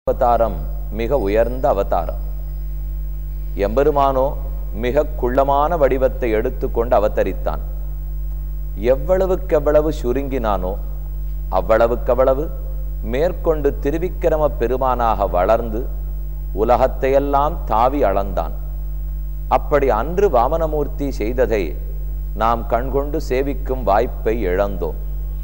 அவதாரம் மிக உயர்ந்த அவதாரம் எம்பெருமானோ மிக குள்ளமான வடிவத்தை எடுத்துக்கொண்டு அவதரித்தான் எவ்வளவுக்கெவ்வளவு சுருங்கினானோ அவ்வளவுக்கவ்வளவு மேற்கொண்டு திருவிக்கிரம பெருமானாக வளர்ந்து உலகத்தையெல்லாம் தாவி அளந்தான் அப்படி அன்று வாமனமூர்த்தி செய்ததை நாம் கண்கொண்டு சேவிக்கும் வாய்ப்பை இழந்தோம்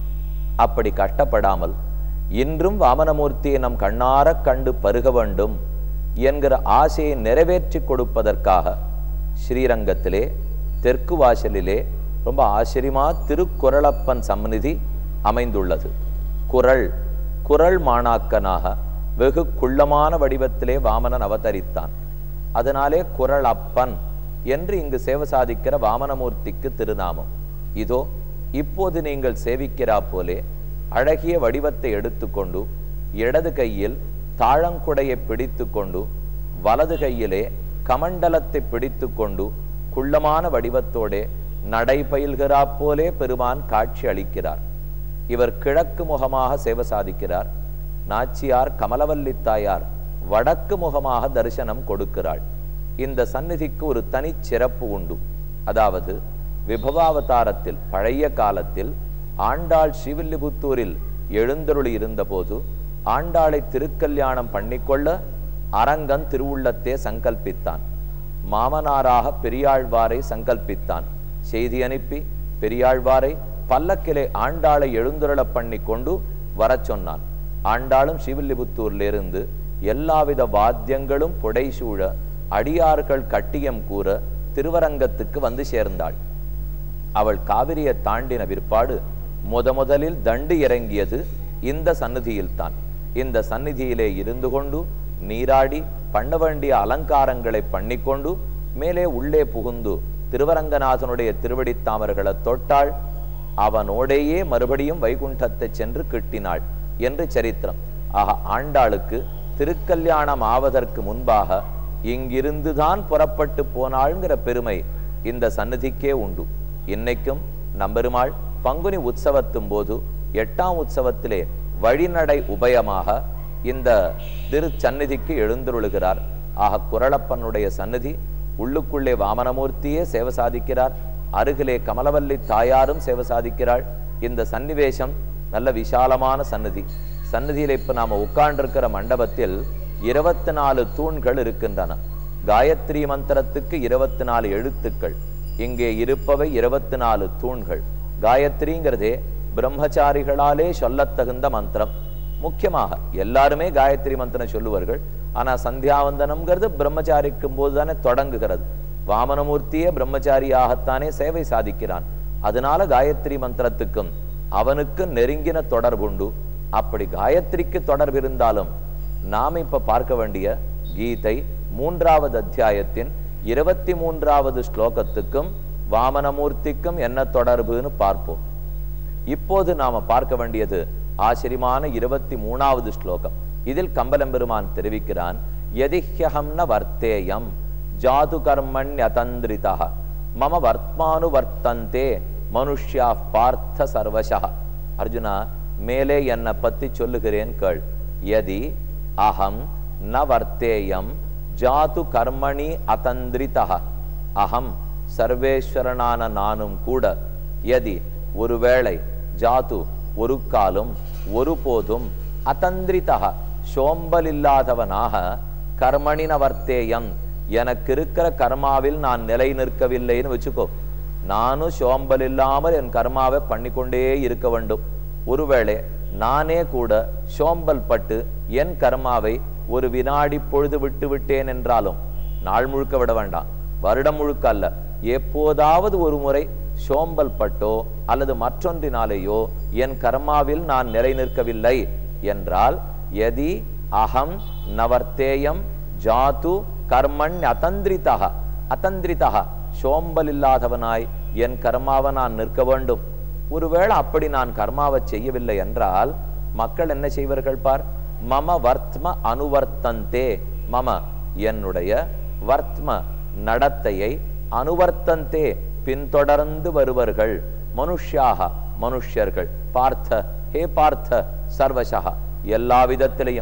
அப்படி கஷ்டப்படாமல் இன்றும் வாமனமூர்த்தியை நம் கண்ணாரக் கண்டு பருக வேண்டும் என்கிற ஆசையை நிறைவேற்றி கொடுப்பதற்காக ஸ்ரீரங்கத்திலே தெற்கு வாசலிலே ரொம்ப ஆச்சரியமா திருக்குறளப்பன் சந்நிதி அமைந்துள்ளது குரல் குரல் மாணாக்கனாக வெகு குள்ளமான வடிவத்திலே வாமனன் அவதரித்தான் அதனாலே குரல் அப்பன் என்று இங்கு சேவை சாதிக்கிற வாமனமூர்த்திக்கு திருநாமம் இதோ இப்போது நீங்கள் சேவிக்கிறா போலே அழகிய வடிவத்தை எடுத்துக்கொண்டு இடது கையில் தாழங்குடையை பிடித்துக்கொண்டு வலது கையிலே கமண்டலத்தை பிடித்துக்கொண்டு குள்ளமான வடிவத்தோடே நடைபயில்கிறா போலே பெருமான் காட்சி அளிக்கிறார் இவர் கிழக்கு முகமாக சேவை சாதிக்கிறார் நாச்சியார் கமலவல்லி தாயார் வடக்கு முகமாக தரிசனம் கொடுக்கிறாள் இந்த சந்நிதிக்கு ஒரு தனி சிறப்பு உண்டு அதாவது விபவாவதாரத்தில் பழைய காலத்தில் ஆண்டாள் ஸ்ரீவில்லிபுத்தூரில் எழுந்தருளி இருந்தபோது ஆண்டாளை திருக்கல்யாணம் பண்ணிக்கொள்ள அரங்கன் திருவுள்ளத்தே சங்கல்பித்தான் மாமனாராக பெரியாழ்வாரை சங்கல்பித்தான் செய்தி அனுப்பி பெரியாழ்வாரை பல்லக்கிலே ஆண்டாளை எழுந்துருள பண்ணி கொண்டு வரச் சொன்னான் ஆண்டாளும் ஸ்ரீவில்லிபுத்தூரிலிருந்து எல்லாவித வாத்தியங்களும் புடைசூழ அடியார்கள் கட்டியம் கூற திருவரங்கத்துக்கு வந்து சேர்ந்தாள் அவள் காவிரியை தாண்டின பிற்பாடு முத முதலில் தண்டு இறங்கியது இந்த சந்நிதியில்தான் இந்த சந்நிதியிலே இருந்து கொண்டு நீராடி பண்ண வேண்டிய அலங்காரங்களை பண்ணிக்கொண்டு மேலே உள்ளே புகுந்து திருவரங்கநாதனுடைய திருவடி தாமர்களை தொட்டாள் அவனோடையே மறுபடியும் வைகுண்டத்தை சென்று கிட்டினாள் என்று சரித்திரம் ஆக ஆண்டாளுக்கு திருக்கல்யாணம் ஆவதற்கு முன்பாக இங்கிருந்துதான் புறப்பட்டு போனாள்ங்கிற பெருமை இந்த சந்நிதிக்கே உண்டு இன்னைக்கும் நம்பெருமாள் பங்குனி உற்சவத்தும் போது எட்டாம் உற்சவத்திலே வழிநடை உபயமாக இந்த திருச்சந்நிதிக்கு எழுந்துருளுகிறார் ஆக குரளப்பனுடைய சந்நிதி உள்ளுக்குள்ளே வாமனமூர்த்தியே சேவை சாதிக்கிறார் அருகிலே கமலவல்லி தாயாரும் சேவை சாதிக்கிறாள் இந்த சன்னிவேஷம் நல்ல விசாலமான சந்நிதி சந்நிதியில இப்ப நாம உட்கார்ந்திருக்கிற மண்டபத்தில் இருபத்தி நாலு தூண்கள் இருக்கின்றன காயத்ரி மந்திரத்துக்கு இருபத்தி நாலு எழுத்துக்கள் இங்கே இருப்பவை இருபத்தி நாலு தூண்கள் காயத்ரிங்கிறதே பிரம்மச்சாரிகளாலே சொல்லத்தகுந்த மந்திரம் முக்கியமாக எல்லாருமே காயத்ரி மந்திரம் சொல்லுவார்கள் ஆனா சந்தியாவந்தனம்ங்கிறது பிரம்மச்சாரிக்கும் போதுதானே தொடங்குகிறது வாமனமூர்த்தியே பிரம்மச்சாரியாகத்தானே சேவை சாதிக்கிறான் அதனால காயத்ரி மந்திரத்துக்கும் அவனுக்கு நெருங்கின தொடர்புண்டு அப்படி காயத்ரிக்கு தொடர்பு இருந்தாலும் நாம் இப்ப பார்க்க வேண்டிய கீதை மூன்றாவது அத்தியாயத்தின் இருபத்தி மூன்றாவது ஸ்லோகத்துக்கும் வாமனமூர்த்திக்கும் என்ன தொடர்புன்னு பார்ப்போம் இப்போது நாம பார்க்க வேண்டியது ஆச்சரியமான இருபத்தி மூணாவது ஸ்லோகம் இதில் கம்பலம்பெருமான் தெரிவிக்கிறான் எதிஹ்யகம் ந வர்த்தேயம் ஜாது கர்மண்யதந்திரிதா மம வர்த்மானு வர்த்தந்தே மனுஷ்யா பார்த்த சர்வசா அர்ஜுனா மேலே என்னை பத்தி சொல்லுகிறேன் கேள் எதி அகம் ந வர்த்தேயம் ஜாது கர்மணி அதந்திரிதா அகம் சர்வேஸ்வரனான நானும் கூட எதி ஒருவேளை ஜாது ஒரு காலும் ஒருபோதும் அதந்திரிதா சோம்பல் இல்லாதவனாக கர்மணின வர்த்தேயம் எனக்கு இருக்கிற கர்மாவில் நான் நிலை நிற்கவில்லைன்னு வச்சுக்கோ நானும் சோம்பல் இல்லாமல் என் கர்மாவை பண்ணிக்கொண்டே இருக்க வேண்டும் ஒருவேளை நானே கூட சோம்பல் பட்டு என் கர்மாவை ஒரு வினாடி பொழுது விட்டு விட்டேன் என்றாலும் நாள் முழுக்க விட வேண்டாம் வருடம் முழுக்க அல்ல எப்போதாவது ஒரு முறை சோம்பல் பட்டோ அல்லது மற்றொன்றினாலேயோ என் கர்மாவில் நான் நிலை நிற்கவில்லை என்றால் எதி அகம் நவர்த்தேயம் ஜாது கர்மண் அதந்திரிதா அதந்திரிதா சோம்பல் இல்லாதவனாய் என் கர்மாவை நான் நிற்க வேண்டும் ஒருவேளை அப்படி நான் கர்மாவை செய்யவில்லை என்றால் மக்கள் என்ன செய்வார்கள் பார் மம வர்த்ம அனுவர்த்தந்தே மம என்னுடைய வர்த்ம நடத்தையை அனுவர்த்தந்தே பின்தொடர்ந்து வருவர்கள் மனுஷ்யாக மனுஷ்யர்கள் பார்த்த ஹே பார்த்த சர்வசா எல்லா விதத்திலையும்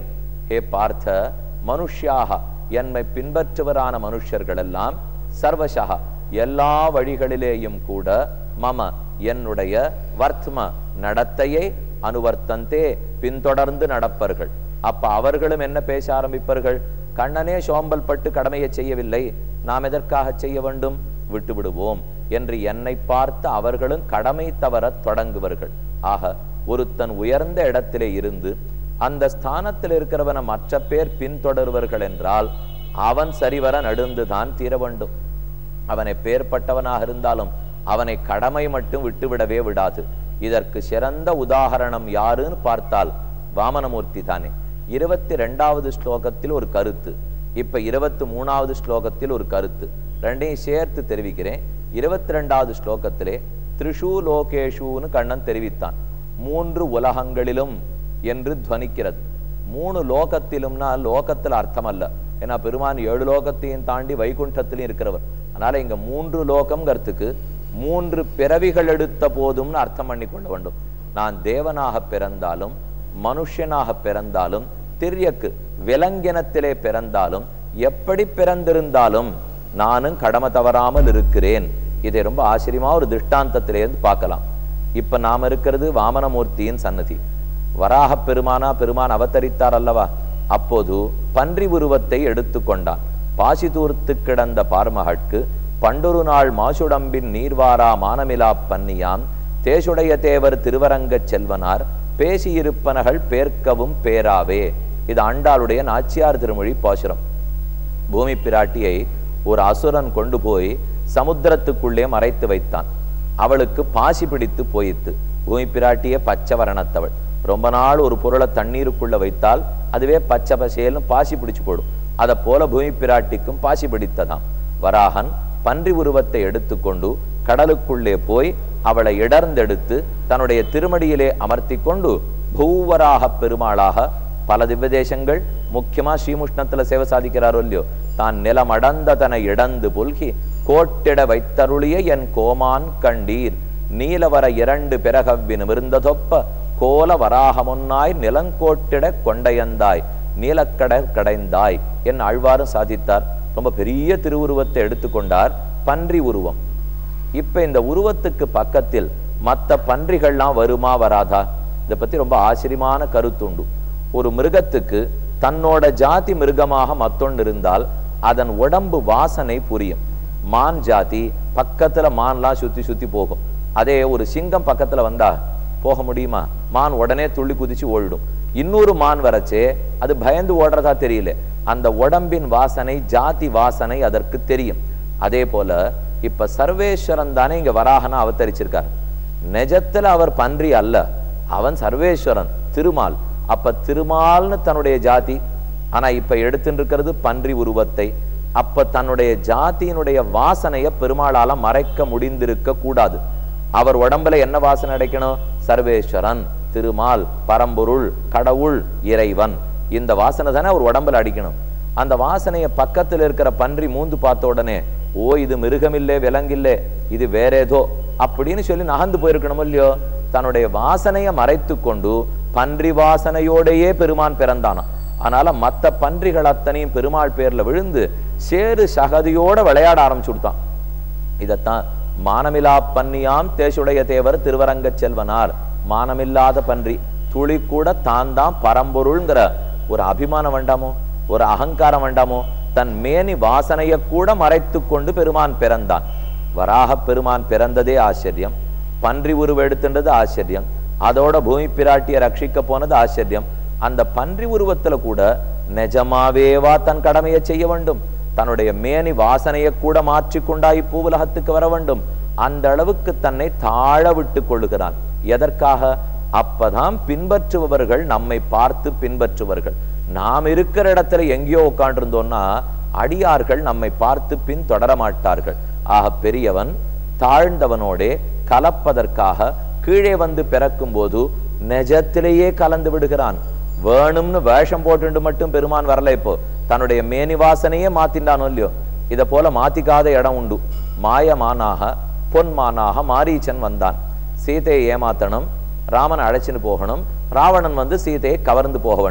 ஹே பார்த்த மனுஷ்யாக என்னை பின்பற்றுவரான மனுஷர்கள் எல்லாம் சர்வசா எல்லா வழிகளிலேயும் கூட மம என்னுடைய வர்த்ம நடத்தையை அனுவர்த்தந்தே பின்தொடர்ந்து நடப்பர்கள் அப்ப அவர்களும் என்ன பேச ஆரம்பிப்பார்கள் கண்ணனே சோம்பல் பட்டு கடமையை செய்யவில்லை நாம் எதற்காக செய்ய வேண்டும் விட்டு விடுவோம் என்று என்னை பார்த்து அவர்களும் கடமை தவறத் தொடங்குவார்கள் ஆக ஒருத்தன் உயர்ந்த இடத்திலே இருந்து அந்த ஸ்தானத்தில் இருக்கிறவன மற்ற பேர் பின்தொடர்வர்கள் என்றால் அவன் சரிவர நடுந்துதான் தீர வேண்டும் அவனை பேர்பட்டவனாக இருந்தாலும் அவனை கடமை மட்டும் விட்டுவிடவே விடாது இதற்கு சிறந்த உதாகரணம் யாருன்னு பார்த்தால் வாமனமூர்த்தி தானே இருபத்தி ரெண்டாவது ஸ்லோகத்தில் ஒரு கருத்து இப்ப இருபத்தி மூணாவது ஸ்லோகத்தில் ஒரு கருத்து ரெண்டையும் சேர்த்து தெரிவிக்கிறேன் இருபத்தி ரெண்டாவது ஸ்லோகத்திலே த்ரிஷு லோகேஷுன்னு கண்ணன் தெரிவித்தான் மூன்று உலகங்களிலும் என்று துவனிக்கிறது மூணு லோகத்திலும்னா லோகத்துல அர்த்தம் அல்ல ஏன்னா பெருமான் ஏழு லோகத்தையும் தாண்டி வைகுண்டத்திலும் இருக்கிறவர் அதனால இங்க மூன்று லோகம்ங்கிறதுக்கு மூன்று பிறவிகள் எடுத்த போதும்னு அர்த்தம் பண்ணி கொள்ள வேண்டும் நான் தேவனாக பிறந்தாலும் மனுஷனாக பிறந்தாலும் திரியக்கு விலங்கினத்திலே பிறந்தாலும் எப்படி பிறந்திருந்தாலும் நானும் கடமை தவறாமல் இருக்கிறேன் இதை ரொம்ப ஆச்சரியமா ஒரு திருஷ்டாந்தத்திலேருந்து பார்க்கலாம் இப்ப நாம இருக்கிறது வாமனமூர்த்தியின் சன்னதி வராக பெருமானா பெருமான் அவதரித்தார் அல்லவா அப்போது பன்றி உருவத்தை எடுத்துக்கொண்டான் பாசி தூர்த்து கிடந்த பார்மகட்கு பண்டொரு நாள் மாசுடம்பின் நீர்வாரா மானமிலா பன்னியாம் தேசுடைய தேவர் திருவரங்கச் செல்வனார் பேசியிருப்பனகள் பேர்க்கவும் பேராவே இது ஆண்டாளுடைய நாச்சியார் திருமொழி பாசுரம் பூமி பிராட்டியை ஒரு அசுரன் கொண்டு போய் சமுத்திரத்துக்குள்ளே மறைத்து வைத்தான் அவளுக்கு பாசி பிடித்து போயித்து பூமி பிராட்டியே பச்சை வரணத்தவள் ரொம்ப நாள் ஒரு பொருளை தண்ணீருக்குள்ள வைத்தால் அதுவே பச்சை பசேல்னு பாசி பிடிச்சு போடும் அதை போல பூமி பிராட்டிக்கும் பாசி பிடித்ததாம் வராகன் பன்றி உருவத்தை எடுத்துக்கொண்டு கடலுக்குள்ளே போய் அவளை இடர்ந்தெடுத்து தன்னுடைய திருமடியிலே அமர்த்தி கொண்டு பூவராக பெருமாளாக பல திவ்யதேசங்கள் முக்கியமா ஸ்ரீமுஷ்ணத்துல சேவை சாதிக்கிறாரோ இல்லையோ தான் நிலமடந்த தன இடந்து புல்கி கோட்டிட வைத்தருளிய என் கோமான் கண்டீர் நீலவர இரண்டு பிறகவ்வின் விருந்ததொப்ப கோல வராகமுன்னாய் நிலங்கோட்டிட கொண்டையந்தாய் நீலக்கடல் கடைந்தாய் என் ஆழ்வாரும் சாதித்தார் ரொம்ப பெரிய திருவுருவத்தை எடுத்துக்கொண்டார் பன்றி உருவம் இப்ப இந்த உருவத்துக்கு பக்கத்தில் மத்த பன்றிகள்லாம் வருமா வராதா இதை பத்தி ரொம்ப ஆச்சரியமான கருத்துண்டு ஒரு மிருகத்துக்கு தன்னோட ஜாதி மிருகமாக மத்தொன்று இருந்தால் அதன் உடம்பு வாசனை புரியும் மான் ஜாதி பக்கத்துல மான்லாம் சுத்தி சுத்தி போகும் அதே ஒரு சிங்கம் பக்கத்துல வந்தா போக முடியுமா மான் உடனே துள்ளி குதிச்சு ஓடிடும் இன்னொரு மான் வரச்சே அது பயந்து ஓடுறதா தெரியல அந்த உடம்பின் வாசனை ஜாதி வாசனை அதற்கு தெரியும் அதே போல இப்ப சர்வேஸ்வரன் தானே இங்க வராகனா அவதரிச்சிருக்கார் நிஜத்துல அவர் பன்றி அல்ல அவன் சர்வேஸ்வரன் திருமால் அப்ப திருமால்னு தன்னுடைய ஜாதி ஆனா இப்ப எடுத்துட்டு இருக்கிறது பன்றி உருவத்தை அப்ப தன்னுடைய ஜாதியினுடைய வாசனைய பெருமாளால மறைக்க முடிந்திருக்க கூடாது அவர் உடம்புல என்ன வாசனை அடைக்கணும் சர்வேஸ்வரன் திருமால் பரம்பொருள் கடவுள் இறைவன் இந்த வாசனை தானே அவர் உடம்புல அடிக்கணும் அந்த வாசனையை பக்கத்துல இருக்கிற பன்றி மூந்து பார்த்த உடனே ஓ இது மிருகமில்லே விலங்கில்லே இது வேற ஏதோ அப்படின்னு சொல்லி நகர்ந்து போயிருக்கணும் இல்லையோ தன்னுடைய வாசனையை மறைத்து கொண்டு பன்றி வாசனையோடையே பெருமான் பிறந்தானாம் அதனால மத்த பன்றிகள் அத்தனையும் பெருமாள் பேர்ல விழுந்து சேறு சகதியோட விளையாட ஆரம்பிச்சு கொடுத்தான் இதைத்தான் மானமிலா பன்னியாம் தேசுடைய தேவர் திருவரங்கச் செல்வனார் மானமில்லாத பன்றி துளி கூட தான் தான் பரம்பொருள்ங்கிற ஒரு அபிமானம் வேண்டாமோ ஒரு அகங்காரம் வேண்டாமோ தன் மேனி வாசனையை கூட மறைத்து கொண்டு பெருமான் பிறந்தான் வராக பெருமான் பிறந்ததே ஆச்சரியம் பன்றி உருவெடுத்துன்றது ஆச்சரியம் அதோட பூமி பிராட்டியை ரட்சிக்க போனது ஆச்சரியம் அந்த பன்றி உருவத்துல கூட நிஜமாவேவா தன் கடமையை செய்ய வேண்டும் தன்னுடைய மேனி வாசனையை கூட மாற்றிக்கொண்டா இப்பூவுலகத்துக்கு வர வேண்டும் அந்த அளவுக்கு தன்னை தாழ விட்டு கொள்ளுகிறான் எதற்காக அப்பதான் பின்பற்றுபவர்கள் நம்மை பார்த்து பின்பற்றுவார்கள் நாம் இருக்கிற இடத்துல எங்கேயோ உட்காண்டிருந்தோம்னா அடியார்கள் நம்மை பார்த்து பின் தொடர மாட்டார்கள் ஆக பெரியவன் தாழ்ந்தவனோடே கலப்பதற்காக கீழே வந்து பிறக்கும் போது நிஜத்திலேயே கலந்து விடுகிறான் வேணும்னு வேஷம் போட்டுண்டு மட்டும் பெருமான் வரல இப்போ தன்னுடைய மேனி வாசனையே மாத்தின்றானோ இல்லையோ இத போல மாத்திக்காத இடம் உண்டு மாயமானாக பொன்மானாக மாரீச்சன் வந்தான் சீதையை ஏமாத்தணும் ராமன் அழைச்சின்னு போகணும் ராவணன் வந்து சீதையை கவர்ந்து போக வேண்டும்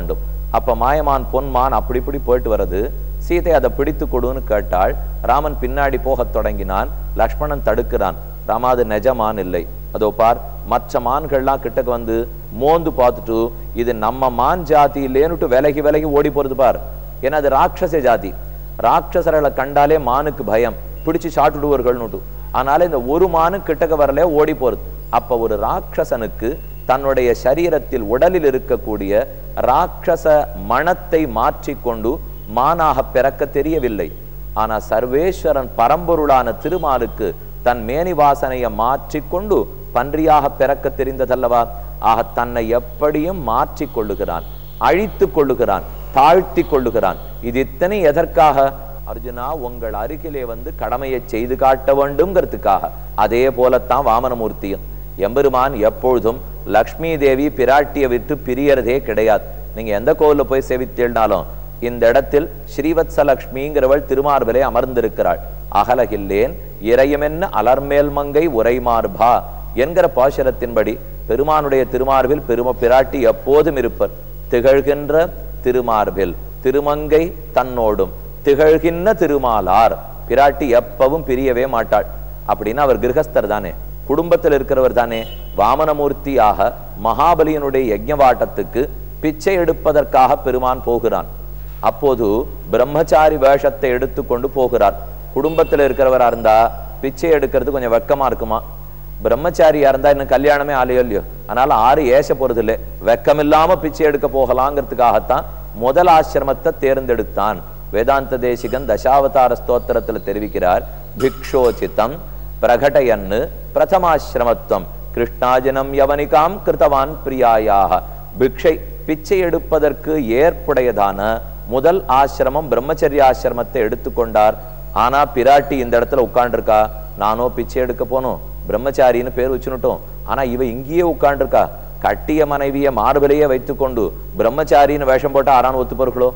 அப்ப மாயமான் பொன்மான் அப்படி இப்படி போயிட்டு வர்றது சீதை அதை பிடித்து கொடுன்னு கேட்டாள் ராமன் பின்னாடி போகத் தொடங்கினான் லக்ஷ்மணன் தடுக்கிறான் ராமா அது நெஜமான் இல்லை அதோ பார் மற்ற மான்கள்லாம் கிட்டக்கு வந்து மோந்து பார்த்துட்டு இது நம்ம மான் ஜாதி இல்லேன்னுட்டு விலகி விலகி ஓடி போறது பார் ஏன்னா அது ராட்சச ஜாதி ராட்சசர்களை கண்டாலே மானுக்கு பயம் பிடிச்சு சாட்டுடுவார்கள்னுட்டு அதனால இந்த ஒரு மானு கிட்டக்க வரல ஓடி போறது அப்ப ஒரு ராட்சசனுக்கு தன்னுடைய சரீரத்தில் உடலில் இருக்கக்கூடிய ராட்சச மனத்தை மாற்றிக்கொண்டு மானாக பிறக்க தெரியவில்லை ஆனா சர்வேஸ்வரன் பரம்பொருளான திருமாலுக்கு தன் மேனி வாசனையை மாற்றிக்கொண்டு பன்றியாக பிறக்க தெரிந்ததல்லவா ஆக தன்னை எப்படியும் மாற்றிக் கொள்ளுகிறான் அழித்துக் கொள்ளுகிறான் தாழ்த்தி கொள்ளுகிறான் இது இத்தனை எதற்காக அர்ஜுனா உங்கள் அருகிலே வந்து கடமையை செய்து காட்ட வேண்டும்ங்கிறதுக்காக அதே போலத்தான் வாமனமூர்த்தியும் எம்பெருமான் எப்பொழுதும் லக்ஷ்மி தேவி பிராட்டியை விட்டு பிரியறதே கிடையாது நீங்க எந்த கோவில்ல போய் சேவித்தீழ்னாலும் இந்த இடத்தில் ஸ்ரீவத்சலக்ஷ்மிங்கிறவள் திருமார்பிலே அமர்ந்திருக்கிறாள் அகலகில்லேன் இறையுமென்ன அலர்மேல் மங்கை உரைமார்பா என்கிற பாசுரத்தின்படி பெருமானுடைய திருமார்பில் பெரும பிராட்டி எப்போதும் இருப்பர் திகழ்கின்ற திருமார்பில் திருமங்கை தன்னோடும் திகழ்கின்ற திருமாலார் பிராட்டி எப்பவும் பிரியவே மாட்டாள் அப்படின்னா அவர் கிரகஸ்தர் தானே குடும்பத்தில் இருக்கிறவர் தானே வாமனமூர்த்தியாக மகாபலியனுடைய யஜ்ஞவாட்டத்துக்கு பிச்சை எடுப்பதற்காக பெருமான் போகிறான் அப்போது பிரம்மச்சாரி வேஷத்தை எடுத்துக்கொண்டு போகிறார் குடும்பத்தில் இருக்கிறவரா இருந்தா பிச்சை எடுக்கிறது கொஞ்சம் வெக்கமா இருக்குமா பிரம்மச்சாரியா இருந்தா இன்னும் கல்யாணமே ஆலையோ இல்லையோ அதனால ஆறு ஏச போறது இல்லை வெக்கமில்லாம பிச்சை எடுக்க போகலாங்கிறதுக்காகத்தான் முதல் ஆசிரமத்தை தேர்ந்தெடுத்தான் வேதாந்த தேசிகன் தசாவதார ஸ்தோத்திரத்துல தெரிவிக்கிறார் பிக்ஷோசிதம் பிரகடயன்னு பிரதமாசிரமத்துவம் கிருஷ்ணாஜனம் யவனிகாம் கிருத்தவான் பிரியாயாக பிக்ஷை பிச்சை எடுப்பதற்கு ஏற்புடையதான முதல் ஆசிரமம் பிரம்மச்சரிய ஆசிரமத்தை எடுத்துக்கொண்டார் ஆனா பிராட்டி இந்த இடத்துல உட்காண்டிருக்கா நானோ பிச்சை எடுக்க போனோம் பிரம்மச்சாரின்னு பேர் வச்சுனுட்டோம் ஆனா இவ இங்கேயே உட்காண்டிருக்கா கட்டிய மனைவிய மார்பிலேயே வைத்துக்கொண்டு பிரம்மச்சாரின்னு வேஷம் போட்டா ஆறான்னு ஒத்துப்பொருகளோ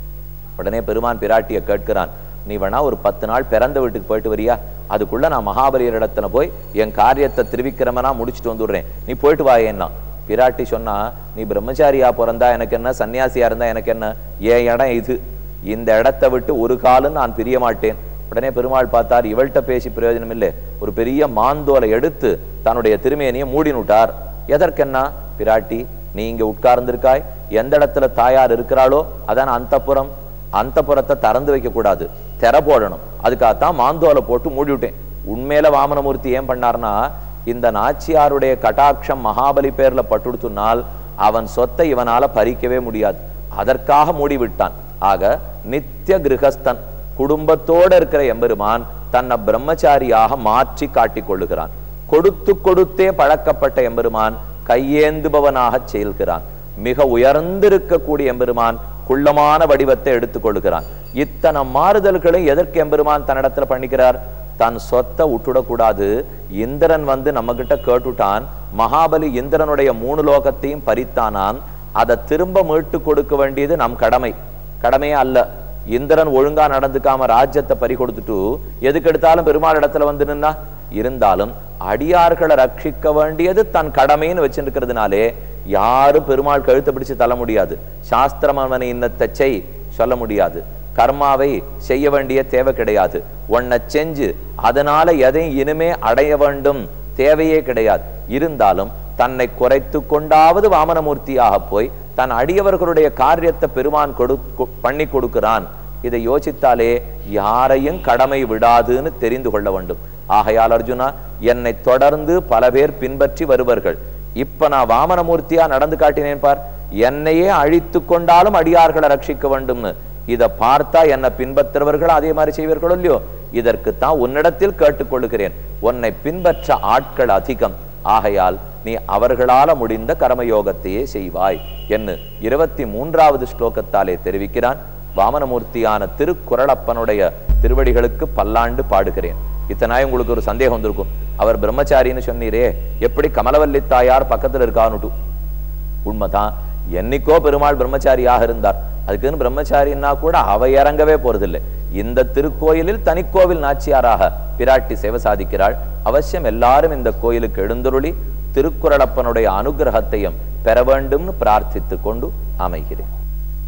உடனே பெருமான் பிராட்டியை கேட்கிறான் நீ வேணா ஒரு பத்து நாள் பிறந்த வீட்டுக்கு போயிட்டு வரியா அதுக்குள்ள நான் மகாபலியர் இடத்துல போய் என் காரியத்தை திருவிக்கிரமனா முடிச்சுட்டு வந்துடுறேன் நீ போயிட்டு வாயேன்னா பிராட்டி சொன்னா நீ பிரம்மச்சாரியா பிறந்தா எனக்கு என்ன சன்னியாசியா இருந்தா எனக்கு என்ன என் இடம் இது இந்த இடத்தை விட்டு ஒரு காலம் நான் பிரிய மாட்டேன் உடனே பெருமாள் பார்த்தார் இவள்கிட்ட பேசி பிரயோஜனம் இல்லை ஒரு பெரிய மாந்தோலை எடுத்து தன்னுடைய திருமேனியை மூடினுட்டார் எதற்கென்னா பிராட்டி நீ இங்க உட்கார்ந்திருக்காய் எந்த இடத்துல தாயார் இருக்கிறாளோ அதான் அந்தப்புறம் அந்தப்புறத்தை திறந்து வைக்க கூடாது திற போடணும் அதுக்காகத்தான் மாந்தோலை போட்டு மூடி விட்டேன் உண்மையில வாமனமூர்த்தி ஏன் பண்ணார்னா இந்த நாச்சியாருடைய கட்டாட்சம் மகாபலி பேர்ல பட்டுடுத்துனால் அவன் சொத்தை இவனால பறிக்கவே முடியாது அதற்காக மூடி விட்டான் ஆக நித்திய கிரகஸ்தன் குடும்பத்தோட இருக்கிற எம்பெருமான் தன்னை பிரம்மச்சாரியாக மாற்றி காட்டிக் கொள்ளுகிறான் கொடுத்து கொடுத்தே பழக்கப்பட்ட எம்பெருமான் கையேந்துபவனாக செயல்கிறான் மிக உயர்ந்திருக்கக்கூடிய எம்பெருமான் குள்ளமான வடிவத்தை எடுத்துக் கொள்கிறான் இத்தனை மாறுதல்களை எதற்கு எம்பெருமான் தன்னிடத்துல பண்ணிக்கிறார் தன் சொத்தை விட்டுடக்கூடாது இந்திரன் வந்து நம்ம கிட்ட கேட்டுட்டான் மகாபலி இந்திரனுடைய மூணு லோகத்தையும் பறித்தானான் அதை திரும்ப மீட்டு கொடுக்க வேண்டியது நம் கடமை கடமையே அல்ல இந்திரன் ஒழுங்கா நடந்துக்காம ராஜ்யத்தை பறி கொடுத்துட்டு எதுக்கு எடுத்தாலும் பெருமாள் இடத்துல வந்து நின்னா இருந்தாலும் அடியார்களை ரட்சிக்க வேண்டியது தன் கடமைன்னு வச்சிருக்கிறதுனாலே யாரும் பெருமாள் கழுத்தை பிடிச்சு தள்ள முடியாது சாஸ்திரம் அவனை இன்னத்தை செய் சொல்ல முடியாது கர்மாவை செய்ய வேண்டிய தேவை கிடையாது உன்னை செஞ்சு அதனால எதையும் இனிமே அடைய வேண்டும் தேவையே கிடையாது இருந்தாலும் தன்னை குறைத்து கொண்டாவது வாமனமூர்த்தியாக போய் தன் அடியவர்களுடைய காரியத்தை பெருமான் கொடு கொ- பண்ணி கொடுக்கிறான் இதை யோசித்தாலே யாரையும் கடமை விடாதுன்னு தெரிந்து கொள்ள வேண்டும் ஆகையால் அர்ஜுனா என்னை தொடர்ந்து பல பேர் பின்பற்றி வருவார்கள் இப்ப நான் வாமனமூர்த்தியா நடந்து காட்டினேன் பார் என்னையே அழித்து கொண்டாலும் அடியார்களை ரட்சிக்க வேண்டும்னு இதை பார்த்தா என்னை பின்பற்றுறவர்கள் அதே மாதிரி செய்வார்களோ இல்லையோ இதற்குத்தான் உன்னிடத்தில் கேட்டுக்கொள்கிறேன் உன்னை பின்பற்ற ஆட்கள் அதிகம் ஆகையால் நீ அவர்களால முடிந்த கர்மயோகத்தையே செய்வாய் என்று இருபத்தி மூன்றாவது ஸ்லோகத்தாலே தெரிவிக்கிறான் வாமனமூர்த்தியான திருக்குறளப்பனுடைய திருவடிகளுக்கு பல்லாண்டு பாடுகிறேன் இத்தனாய் உங்களுக்கு ஒரு சந்தேகம் வந்திருக்கும் அவர் பிரம்மச்சாரின்னு சொன்னீரே எப்படி கமலவல்லி தாயார் பக்கத்துல இருக்கானுட்டு உண்மைதான் என்னைக்கோ பெருமாள் பிரம்மச்சாரியாக இருந்தார் அதுக்குன்னு பிரம்மச்சாரின்னா கூட அவ இறங்கவே போறதில்லை இந்த திருக்கோயிலில் தனிக்கோவில் நாச்சியாராக பிராட்டி சேவை சாதிக்கிறாள் அவசியம் எல்லாரும் இந்த கோயிலுக்கு எழுந்தருளி திருக்குறளப்பனுடைய அனுகிரகத்தையும் பெற வேண்டும்னு பிரார்த்தித்துக் கொண்டு அமைகிறேன்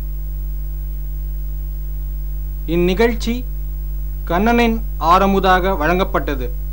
இந்நிகழ்ச்சி கண்ணனின் ஆரமுதாக வழங்கப்பட்டது